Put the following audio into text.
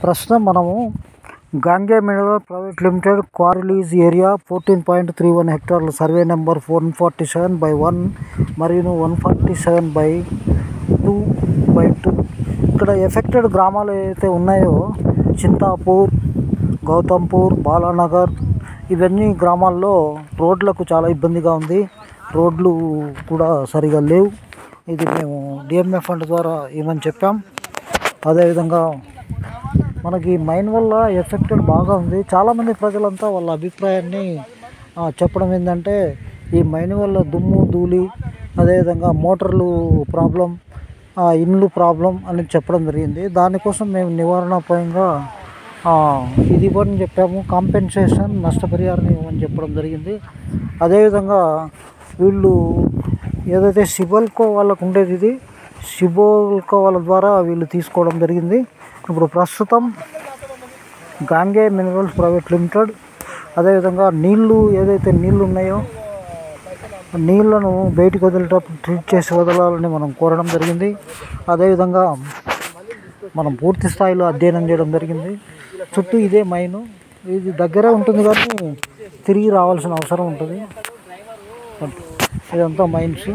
ప్రస్తుతం మనము Gange mineral private limited quarry lease area fourteen point three one హెక్టార్ల survey number one forty seven by one మరియు one forty seven by two by two ఇక్కడ affected గ్రామాలు ఏవైతే ఉన్నాయో చింతాపూర్ గౌతంపూర్ బాలానగర్ ఇవన్నీ గ్రామాల్లో రోడ్లకు చాలా ఇబ్బందిగా ఉంది రోడ్లు కూడా సరిగా లేవు ఇది మేము డిఎంఎఫ్ ఫండ్ ద్వారా ఇవ్వమని చెప్పాం అదేవిధంగా మనకి మైన్ వల్ల ఎఫెక్టెడ్ బాగా ఉంది చాలామంది ప్రజలంతా వాళ్ళ అభిప్రాయాన్ని ఆ, చెప్పడం ఏంటంటే ఈ మైన్ వల్ల దుమ్ము ధూళి అదేవిధంగా మోటార్లు ప్రాబ్లం ఆ, ఇండ్లు ప్రాబ్లం అని చెప్పడం జరిగింది దానికోసం మేము నివారణోపాయంగా ఆ, ఇది ఇవ్వని చెప్పాము కాంపెన్సేషన్ నష్టపరిహారం ఇవ్వమని చెప్పడం జరిగింది అదేవిధంగా వీళ్ళు ఏదైతే సిబల్కో వాళ్ళకు ఉండేది ఇది సిబోల్కో వాళ్ళ ద్వారా వీళ్ళు తీసుకోవడం జరిగింది ఇప్పుడు ప్రస్తుతం గాంగే మినరల్స్ ప్రైవేట్ లిమిటెడ్ అదేవిధంగా నీళ్లు ఏదైతే నీళ్లు ఉన్నాయో ఆ నీళ్లను బయటికి వదిలేటప్పుడు ట్రీట్ చేసి వదలాలని మనం కోరడం జరిగింది అదేవిధంగా మనం పూర్తి స్థాయిలో అధ్యయనం చేయడం జరిగింది చుట్టూ ఇదే మైను ఇది దగ్గరే ఉంటుంది కానీ తిరిగి రావాల్సిన అవసరం ఉంటుంది ఇదంతా మైన్స్